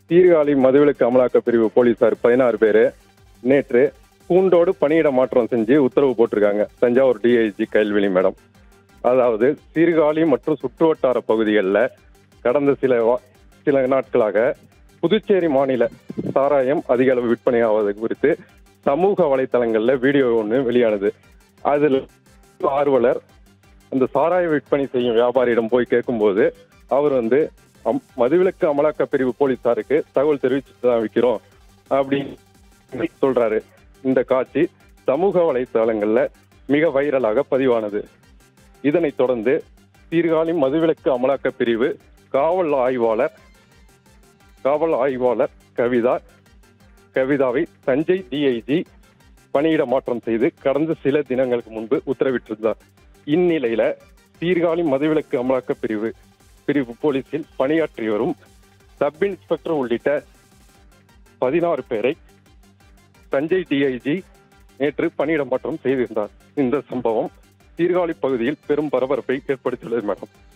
சீர்காழி மதுவிலக்கு அமலாக்க பிரிவு போலீசார் பதினாறு பேர் நேற்று கூண்டோடு பணியிட மாற்றம் செஞ்சு உத்தரவு போட்டிருக்காங்க தஞ்சாவூர் டிஐஜி கைல்வெளி மேடம் அதாவது சீர்காழி மற்றும் சுற்றுவட்டார பகுதிகளில் கடந்த சில வா- சில நாட்களாக புதுச்சேரி மாநில சாராயம் அதிக அளவு விற்பனையாவது குறித்து சமூக வலைத்தளங்களில் வீடியோ ஒன்று வெளியானது அதில் ஆர்வலர் அந்த சாராய விற்பனை செய்யும் வியாபாரியிடம் போய் கேட்கும்போது அவர் வந்து அம்- மதுவிலக்கு அமலாக்க பிரிவு போலீசாருக்கு தகவல் தெரிவிச்சுட்டு தான் விற்கிறோம் அப்படின்னு சொல்றாரு இந்த காட்சி சமூக வலைத்தளங்கள்ல மிக வைரலாக பதிவானது இதனைத் தொடர்ந்து சீர்காழி மதுவிலக்கு அமலாக்க பிரிவு காவல் ஆய்வாளர் காவல் ஆய்வாளர் கவிதா கவிதாவை தஞ்சை டிஐஜி பணியிட மாற்றம் செய்து கடந்த சில தினங்களுக்கு முன்பு உத்தரவிட்டிருந்தார் இந்நிலையில சீர்காழி மதுவிலக்கு அமலாக்க பிரிவு பிரிவு போலீசில் பணியாற்றி வரும் சப் இன்ஸ்பெக்டர் உள்ளிட்ட பதினாறு பேரை தஞ்சை டிஐஜி நேற்று பணியிட மாற்றம் செய்திருந்தார் இந்த சம்பவம் சீர்காழி பகுதியில் பெரும் பரபரப்பை ஏற்படுத்தியுள்ளது மேடம்